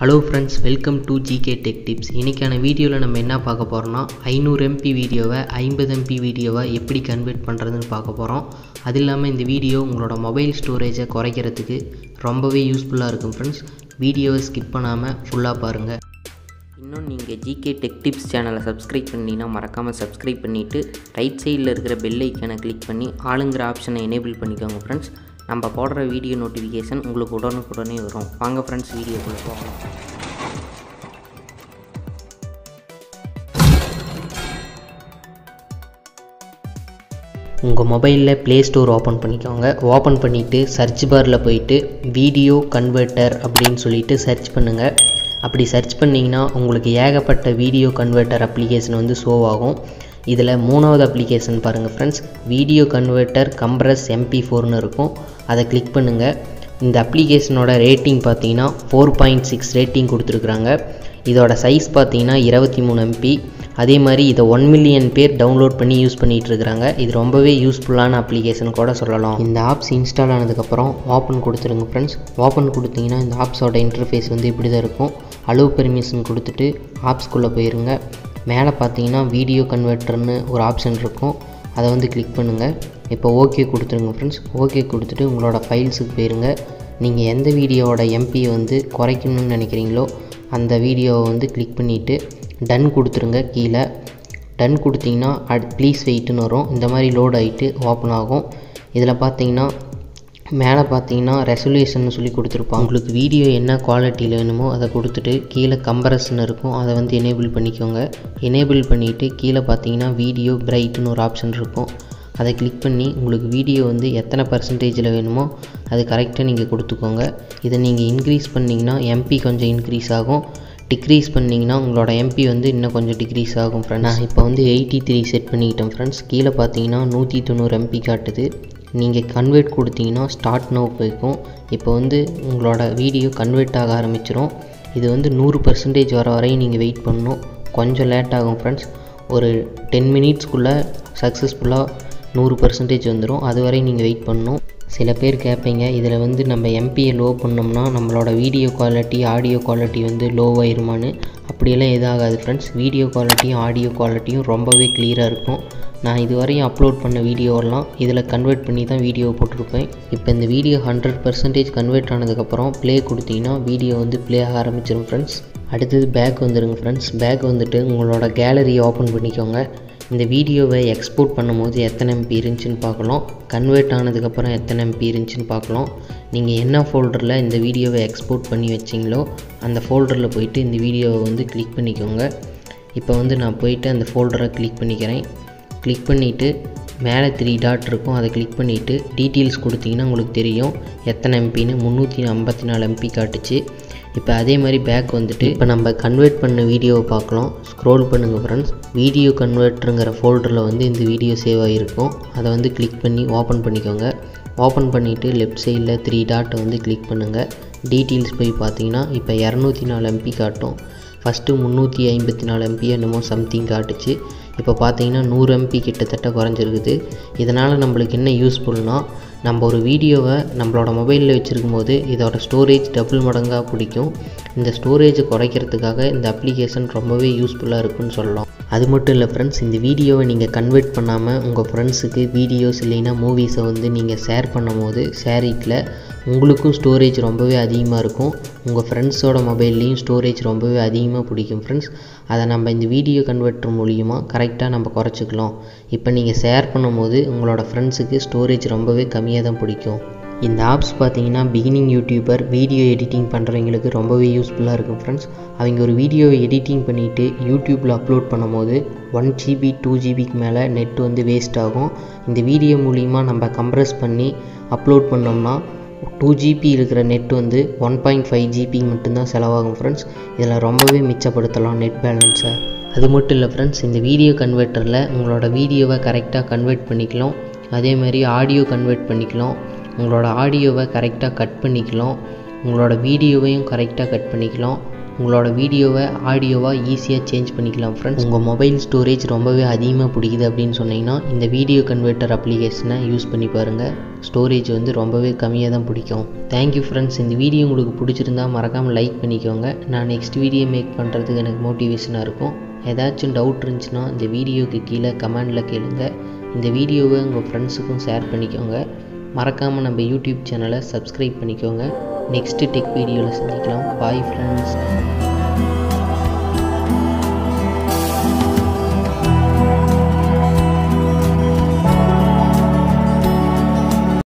hello friends welcome to GK tech tips இன்றைக்கான வீடியோவில் நம்ம என்ன பார்க்க போகிறோம்னா ஐநூறு எம்பி வீடியோவை ஐம்பது எம்பி வீடியோவை எப்படி கன்வெர்ட் பண்ணுறதுன்னு பார்க்க போகிறோம் அது இல்லாமல் இந்த வீடியோ உங்களோட மொபைல் ஸ்டோரேஜை குறைக்கிறதுக்கு ரொம்பவே யூஸ்ஃபுல்லாக இருக்கும் ஃப்ரெண்ட்ஸ் வீடியோவை ஸ்கிப் பண்ணாமல் ஃபுல்லாக பாருங்கள் இன்னும் நீங்கள் ஜிகே டெக் டிப்ஸ் சேனலை சப்ஸ்கிரைப் பண்ணிங்கன்னா மறக்காமல் சப்ஸ்கிரைப் பண்ணிவிட்டு ரைட் சைடில் இருக்கிற பெல் ஐக்கனை கிளிக் பண்ணி ஆளுங்கிற ஆப்ஷனை எனேபிள் பண்ணிக்கோங்க ஃப்ரெண்ட்ஸ் நம்ம போடுற வீடியோ நோட்டிஃபிகேஷன் உங்களுக்கு உடனுக்குடனே வரும் வாங்க ஃப்ரெண்ட்ஸ் வீடியோக்குள்ளே போகலாம் உங்கள் மொபைலில் ப்ளே ஸ்டோர் ஓப்பன் பண்ணிக்கோங்க ஓப்பன் பண்ணிவிட்டு சர்ச் பாரில் போயிட்டு வீடியோ கன்வெர்ட்டர் அப்படின்னு சொல்லிட்டு சர்ச் பண்ணுங்கள் அப்படி சர்ச் பண்ணிங்கன்னா உங்களுக்கு ஏகப்பட்ட வீடியோ கன்வெர்ட்டர் அப்ளிகேஷன் வந்து ஷோ ஆகும் இதில் மூணாவது அப்ளிகேஷன் பாருங்கள் friends video converter compress MP ஃபோர்னு இருக்கும் அதை கிளிக் பண்ணுங்கள் இந்த அப்ளிகேஷனோட ரேட்டிங் பார்த்தீங்கன்னா ஃபோர் பாயிண்ட் சிக்ஸ் ரேட்டிங் கொடுத்துருக்குறாங்க இதோட சைஸ் பார்த்தீங்கன்னா இருபத்தி மூணு எம்பி அதே மாதிரி இதை ஒன் மில்லியன் பேர் டவுன்லோட் பண்ணி யூஸ் பண்ணிகிட்டு இருக்கிறாங்க இது ரொம்பவே யூஸ்ஃபுல்லான அப்ளிகேஷன் கூட சொல்லலாம் இந்த ஆப்ஸ் இன்ஸ்டால் ஆனதுக்கப்புறம் ஓப்பன் கொடுத்துருங்க ஃப்ரெண்ட்ஸ் ஓப்பன் கொடுத்தீங்கன்னா இந்த ஆப்ஸோட இன்டர்ஃபேஸ் வந்து இப்படி தான் இருக்கும் அலோவ் பெர்மிஷன் கொடுத்துட்டு ஆப்ஸ்குள்ளே போயிருங்க மேலே பார்த்தீங்கன்னா வீடியோ கன்வெர்ட்டர்னு ஒரு ஆப்ஷன் இருக்கும் அதை வந்து கிளிக் பண்ணுங்கள் இப்போ ஓகே கொடுத்துருங்க ஃப்ரெண்ட்ஸ் ஓகே கொடுத்துட்டு உங்களோட ஃபைல்ஸுக்கு போயிருங்க நீங்கள் எந்த வீடியோவோட எம்பியை வந்து குறைக்கணும்னு நினைக்கிறீங்களோ அந்த வீடியோவை வந்து கிளிக் பண்ணிவிட்டு டன் கொடுத்துருங்க கீழே டன் கொடுத்தீங்கன்னா அட் ப்ளீஸ் வெயிட்டுன்னு வரும் இந்த மாதிரி லோட் ஆகிட்டு ஓப்பன் ஆகும் இதில் பார்த்தீங்கன்னா மேலே பார்த்தீங்கன்னா ரெசல்யூஷன் சொல்லி கொடுத்துருப்பாங்க உங்களுக்கு வீடியோ என்ன குவாலிட்டியில் வேணுமோ அதை கொடுத்துட்டு கீழே கம்பரஸ்ன்னு இருக்கும் அதை வந்து எனேபிள் பண்ணிக்கோங்க எனேபிள் பண்ணிவிட்டு கீழே பார்த்தீங்கன்னா வீடியோ பிரைட்டுன்னு ஒரு ஆப்ஷன் இருக்கும் அதை கிளிக் பண்ணி உங்களுக்கு வீடியோ வந்து எத்தனை பர்சன்டேஜில் வேணுமோ அது கரெக்டாக நீங்கள் கொடுத்துக்கோங்க இதை நீங்கள் இன்க்ரீஸ் பண்ணிங்கன்னா எம்பி கொஞ்சம் இன்க்ரீஸ் ஆகும் டிக்ரீஸ் பண்ணிங்கன்னா உங்களோட எம்பி வந்து இன்னும் கொஞ்சம் டிக்ரீஸ் ஆகும் ஃப்ரெண்ட் நான் இப்போ வந்து எயிட்டி த்ரீ செட் பண்ணிக்கிட்டேன் ஃப்ரெண்ட்ஸ் கீழே பார்த்தீங்கன்னா நூற்றி தொண்ணூறு எம்பி காட்டுது நீங்கள் கன்வெர்ட் கொடுத்தீங்கன்னா ஸ்டார்ட் நோ போய்க்கும் இப்போ வந்து உங்களோட வீடியோ கன்வெர்ட் ஆக ஆரம்பிச்சிரும் இது வந்து நூறு பர்சன்டேஜ் வர வரையும் நீங்கள் வெயிட் பண்ணணும் கொஞ்சம் லேட் ஆகும் ஃப்ரெண்ட்ஸ் ஒரு டென் மினிட்ஸ்க்குள்ளே சக்ஸஸ்ஃபுல்லாக நூறு பர்சன்டேஜ் வந்துடும் அது வரை நீங்கள் வெயிட் பண்ணணும் சில பேர் கேட்பீங்க இதில் வந்து நம்ம எம்பியை லோ பண்ணோம்னா நம்மளோட வீடியோ குவாலிட்டி ஆடியோ குவாலிட்டி வந்து லோவாயிருமான்னு அப்படியெல்லாம் எதாகாது ஃப்ரெண்ட்ஸ் வீடியோ குவாலிட்டியும் ஆடியோ குவாலிட்டியும் ரொம்பவே கிளியராக இருக்கும் நான் இது வரையும் அப்லோட் பண்ண வீடியோவெல்லாம் இதில் கன்வெர்ட் பண்ணி தான் வீடியோ போட்டிருப்பேன் இப்போ இந்த வீடியோ ஹண்ட்ரட் பர்சன்டேஜ் கன்வெர்ட் ஆனதுக்கப்புறம் ப்ளே கொடுத்தீங்கன்னா வீடியோ வந்து ப்ளே ஆக ஆரம்பிச்சிடும் ஃப்ரெண்ட்ஸ் அடுத்தது பேக் வந்துடுங்க ஃப்ரெண்ட்ஸ் பேக் வந்துட்டு உங்களோட கேலரியை ஓப்பன் பண்ணிக்கோங்க இந்த வீடியோவை எக்ஸ்போர்ட் பண்ணும்போது எத்தனை எம்பி இருந்துச்சுன்னு பார்க்கலாம் கன்வெர்ட் ஆனதுக்கப்புறம் எத்தனை எம்பி இருந்துச்சுன்னு பார்க்கலாம் நீங்கள் என்ன ஃபோல்டரில் இந்த வீடியோவை எக்ஸ்போர்ட் பண்ணி வச்சிங்களோ அந்த ஃபோல்டரில் போயிட்டு இந்த வீடியோவை வந்து கிளிக் பண்ணிக்கோங்க இப்போ வந்து நான் போயிட்டு அந்த ஃபோல்டரை கிளிக் பண்ணிக்கிறேன் கிளிக் பண்ணிவிட்டு மேலே த்ரீ டாட் இருக்கும் அதை கிளிக் பண்ணிவிட்டு டீட்டெயில்ஸ் கொடுத்தீங்கன்னா உங்களுக்கு தெரியும் எத்தனை எம்பின்னு முந்நூற்றி ஐம்பத்தி நாலு எம்பி காட்டுச்சு இப்போ அதே மாதிரி பேக் வந்துட்டு இப்போ நம்ம கன்வெர்ட் பண்ண வீடியோவை பார்க்கலாம் ஸ்க்ரோல் பண்ணுங்கள் ஃப்ரெண்ட்ஸ் வீடியோ கன்வெர்ட்ருங்கிற ஃபோல்டரில் வந்து இந்த வீடியோ சேவ் ஆகிருக்கும் அதை வந்து கிளிக் பண்ணி ஓப்பன் பண்ணிக்கோங்க ஓப்பன் பண்ணிவிட்டு லெஃப்ட் சைடில் த்ரீ டாட்டை வந்து கிளிக் பண்ணுங்கள் டீட்டெயில்ஸ் போய் பார்த்தீங்கன்னா இப்போ இரநூத்தி நாலு எம்பி காட்டும் ஃபஸ்ட்டு முந்நூற்றி ஐம்பத்தி நாலு எம்பி என்னமோ சம்திங் காட்டுச்சு இப்போ பார்த்தீங்கன்னா நூறு எம்பி கிட்டத்தட்ட குறைஞ்சிருக்குது இதனால் நம்மளுக்கு என்ன யூஸ்ஃபுல்னால் நம்ம ஒரு வீடியோவை நம்மளோட மொபைலில் வச்சுருக்கும் போது இதோட ஸ்டோரேஜ் டபுள் மடங்காக பிடிக்கும் இந்த ஸ்டோரேஜை குறைக்கிறதுக்காக இந்த அப்ளிகேஷன் ரொம்பவே யூஸ்ஃபுல்லாக இருக்குன்னு சொல்லலாம் அது மட்டும் இல்லை ஃப்ரெண்ட்ஸ் இந்த வீடியோவை நீங்கள் கன்வெர்ட் பண்ணாமல் உங்கள் ஃப்ரெண்ட்ஸுக்கு வீடியோஸ் இல்லைன்னா மூவிஸை வந்து நீங்கள் ஷேர் பண்ணும் போது ஷேரிட்டில் உங்களுக்கும் ஸ்டோரேஜ் ரொம்பவே அதிகமாக இருக்கும் உங்கள் ஃப்ரெண்ட்ஸோட மொபைல்லையும் ஸ்டோரேஜ் ரொம்பவே அதிகமாக பிடிக்கும் ஃப்ரெண்ட்ஸ் அதை நம்ம இந்த வீடியோ கன்வெர்ட்டர் மூலியமாக கரெக்டாக நம்ம குறைச்சிக்கலாம் இப்போ நீங்கள் ஷேர் பண்ணும்போது உங்களோட ஃப்ரெண்ட்ஸுக்கு ஸ்டோரேஜ் ரொம்பவே கம்மியாக தான் பிடிக்கும் இந்த ஆப்ஸ் பார்த்தீங்கன்னா பிகினிங் யூடியூபர் வீடியோ எடிட்டிங் பண்ணுறவங்களுக்கு ரொம்பவே யூஸ்ஃபுல்லாக இருக்கும் ஃப்ரெண்ட்ஸ் அவங்க ஒரு வீடியோவை எடிட்டிங் பண்ணிவிட்டு யூடியூப்பில் அப்லோட் பண்ணும்போது ஒன் ஜிபி டூ ஜிபிக்கு மேலே நெட் வந்து வேஸ்ட் ஆகும் இந்த வீடியோ மூலிமா நம்ம கம்ப்ரஸ் பண்ணி அப்லோட் பண்ணோம்னா டூ ஜிபி இருக்கிற நெட் வந்து ஒன் பாயிண்ட் ஃபைவ் ஜிபி மட்டும்தான் செலவாகும் ஃப்ரெண்ட்ஸ் இதில் ரொம்பவே மிச்சப்படுத்தலாம் நெட் பேலன்ஸை அது மட்டும் இல்லை ஃப்ரெண்ட்ஸ் இந்த வீடியோ கன்வெர்ட்டரில் உங்களோட வீடியோவை கரெக்டாக கன்வெர்ட் பண்ணிக்கலாம் அதே மாதிரி ஆடியோ கன்வெர்ட் பண்ணிக்கலாம் உங்களோட ஆடியோவை கரெக்டாக கட் பண்ணிக்கலாம் உங்களோட வீடியோவையும் கரெக்டாக கட் பண்ணிக்கலாம் உங்களோட வீடியோவை ஆடியோவாக ஈஸியாக சேஞ்ச் பண்ணிக்கலாம் ஃப்ரெண்ட்ஸ் உங்கள் மொபைல் ஸ்டோரேஜ் ரொம்பவே அதிகமாக பிடிக்குது அப்படின்னு சொன்னீங்கன்னா இந்த வீடியோ கன்வெர்ட்டர் அப்ளிகேஷனை யூஸ் பண்ணி பாருங்கள் ஸ்டோரேஜ் வந்து ரொம்பவே கம்மியாக தான் பிடிக்கும் தேங்க்யூ ஃப்ரெண்ட்ஸ் இந்த வீடியோ உங்களுக்கு பிடிச்சிருந்தா மறக்காமல் லைக் பண்ணிக்கோங்க நான் நெக்ஸ்ட் வீடியோ மேக் பண்ணுறதுக்கு எனக்கு மோட்டிவேஷனாக இருக்கும் ஏதாச்சும் டவுட் இருந்துச்சுன்னா இந்த வீடியோக்கு கீழே கமெண்டில் கேளுங்க இந்த வீடியோவை உங்கள் ஃப்ரெண்ட்ஸுக்கும் ஷேர் பண்ணிக்கோங்க மறக்காமல் நம்ம யூடியூப் சேனலை சப்ஸ்கிரைப் பண்ணிக்கோங்க நெக்ஸ்ட்டு டெக் வீடியோவில் சந்திக்கலாம் பாய் ஃப்ரெண்ட்ஸ்